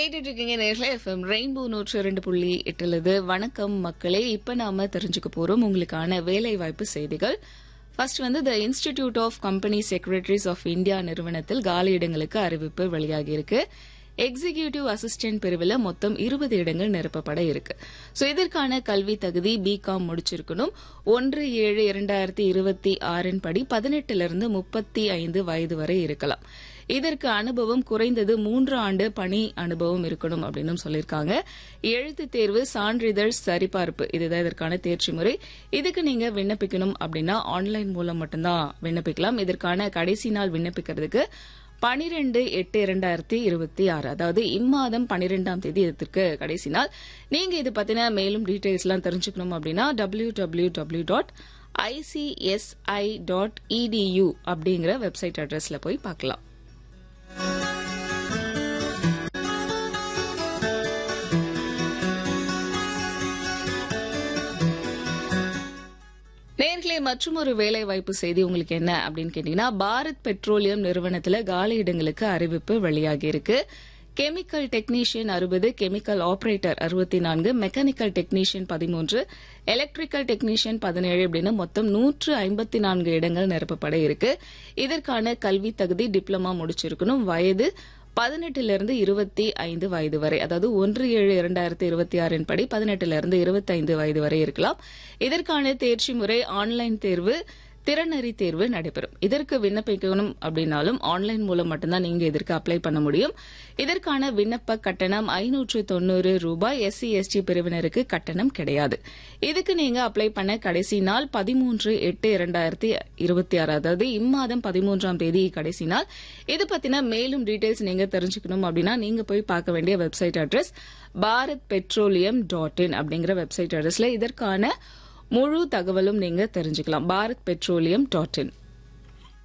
கேட்டுட்டு இருக்கீங்க நேர்ல எஃப்எம் ரெயின்போ நூற்று இரண்டு புள்ளி எட்டுலது வணக்கம் மக்களே இப்ப நாம தெரிஞ்சுக்க போறோம் உங்களுக்கான வேலை வாய்ப்பு செய்திகள் ஃபர்ஸ்ட் வந்து the institute of company secretaries of India நிறுவனத்தில் காலியிடங்களுக்கு அறிவிப்பு வெளியாகி இருக்கு எக்ஸிகியூட்டிவ் அசிஸ்டன்ட் பிரிவில் மொத்தம் இருபது இடங்கள் நிரப்பப்பட இருக்கு ஸோ இதற்கான கல்வி தகுதி பிகாம் முடிச்சிருக்கணும் ஒன்று ஏழு இரண்டாயிரத்தி இருபத்தி ஆறின் படி பதினெட்டிலிருந்து முப்பத்தி ஐந்து வயது வரை இருக்கலாம் இதற்கு அனுபவம் குறைந்தது மூன்று ஆண்டு பணி அனுபவம் இருக்கணும் அப்படின்னு சொல்லியிருக்காங்க எழுத்து தேர்வு சான்றிதழ் சரிபார்ப்பு இதுதான் இதற்கான தேர்ச்சி முறை இதுக்கு நீங்க விண்ணப்பிக்கணும் அப்படின்னா ஆன்லைன் மூலம் மட்டும்தான் விண்ணப்பிக்கலாம் இதற்கான கடைசி நாள் விண்ணப்பிக்கிறதுக்கு பனிரெண்டு எட்டு இரண்டாயிரத்தி இருபத்தி ஆறு அதாவது இம்மாதம் பனிரெண்டாம் தேதி இதற்கு கடைசி நாள் நீங்க இது பத்தின மேலும் டீடைல்ஸ் எல்லாம் தெரிஞ்சுக்கணும் அப்படின்னா W W W dot ICSI dot EDU அப்படிங்கிற வெப்சைட் அட்ரஸ்ல போய் பார்க்கலாம் நேர்களே மற்றும் ஒரு வேலை வாய்ப்பு செய்தி உங்களுக்கு என்ன அப்படின்னு கேட்டீங்கன்னா பாரத் பெட்ரோலியம் நிறுவனத்துல காலி இடங்களுக்கு அறிவிப்பு வெளியாகி இருக்கு கெமிக்கல் டெக்னீஷியன் அறுபது கெமிக்கல் ஆபரேட்டர் அறுபத்தி நான்கு மெக்கானிக்கல் டெக்னீஷியன் பதிமூன்று எலக்ட்ரிக்கல் டெக்னீஷியன் பதினேழு அப்படின்னு மொத்தம் நூற்று ஐம்பத்தி நான்கு இடங்கள் நிரப்பப்பட இருக்கு இதற்கான கல்வி தகுதி டிப்ளமா முடிச்சிருக்கணும் வயது பதினெட்டிலிருந்து இருபத்தி ஐந்து வயது வரை அதாவது ஒன்று ஏழு இரண்டாயிரத்தி இருபத்தி ஆறின் படி பதினெட்டிலிருந்து இருபத்தி ஐந்து வயது வரை இருக்கலாம் இதற்கான தேர்ச்சி முறை ஆன்லைன் தேர்வு திறனறி தேர்வு நடைபெறும் இதற்கு விண்ணப்பிக்கணும் அப்படின்னாலும் ஆன்லைன் மூலம் மட்டும்தான் நீங்க இதற்கு அப்ளை பண்ண முடியும் இதற்கான விண்ணப்ப கட்டணம் ஐநூற்று தொண்ணூறு ரூபாய் எஸ்சி எஸ்டி பிரிவினருக்கு கட்டணம் கிடையாது இதுக்கு நீங்க அப்ளை பண்ண கடைசி நாள் பதிமூன்று எட்டு இரண்டாயிரத்தி இருபத்தி ஆறு அதாவது இம்மாதம் பதிமூன்றாம் தேதி கடைசி நாள் இது பத்தின மேலும் டீடைல்ஸ் நீங்க தெரிஞ்சுக்கணும் அப்படின்னா நீங்க போய் பார்க்க வேண்டிய website address Bharat petroleum dot in அப்படிங்கிற வெப்சைட் அட்ரஸ்ல இதற்கான முழு தகவலும் நீங்க தெரிஞ்சுக்கலாம் பாரத் பெட்ரோலியம் டாட் இன்